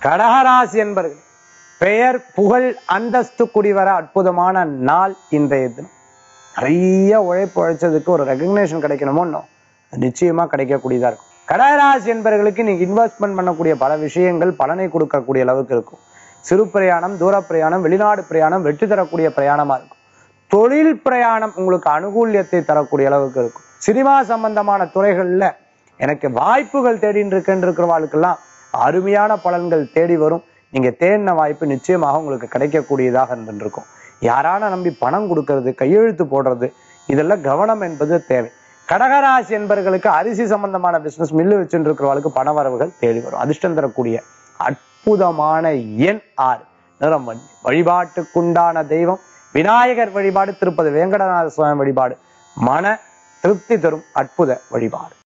கடகராசி என்பர்கள் பெயர் புகழ் அந்தஸ்து குடிவர அற்புதமான நாள் இன்றைய தினம் நிறைய உழைப்பு உழைச்சதுக்கு ஒரு ரெகக்னேஷன் கிடைக்கணுமோ இன்னும் அது நிச்சயமா கிடைக்கக்கூடியதா இருக்கும் கடகராசி என்பவர்களுக்கு நீங்க இன்வெஸ்ட்மெண்ட் பண்ணக்கூடிய பல விஷயங்கள் பலனை கொடுக்கக்கூடிய அளவுக்கு இருக்கும் சிறு பிரயாணம் தூர பிரயாணம் வெளிநாடு பிரயாணம் வெற்றி தரக்கூடிய பிரயாணமா இருக்கும் தொழில் பிரயாணம் உங்களுக்கு அனுகூல்யத்தை தரக்கூடிய அளவுக்கு இருக்கும் சினிமா சம்பந்தமான துறைகள்ல எனக்கு வாய்ப்புகள் தேடின்னு இருக்குன்னு இருக்கிறவாளுக்கெல்லாம் அருமையான பலன்கள் தேடி வரும் நீங்க தேடின வாய்ப்பு நிச்சயமாக உங்களுக்கு கிடைக்கக்கூடியதாக இருந்துருக்கும் யாரான நம்பி பணம் கொடுக்கறது கையெழுத்து போடுறது இதெல்லாம் கவனம் என்பது தேவை கடகராசி என்பவர்களுக்கு அரிசி சம்பந்தமான பிசினஸ் மில்லு வச்சுட்டு இருக்கிறவர்களுக்கு பண வரவுகள் தேடி வரும் அதிர்ஷ்டம் தரக்கூடிய அற்புதமான எண் ஆறு நிறம் மஞ்சள். வழிபாட்டுக்குண்டான தெய்வம் விநாயகர் வழிபாடு திருப்பதி வேங்கடநாத சுவாமி வழிபாடு மன திருப்தி தரும் அற்புத வழிபாடு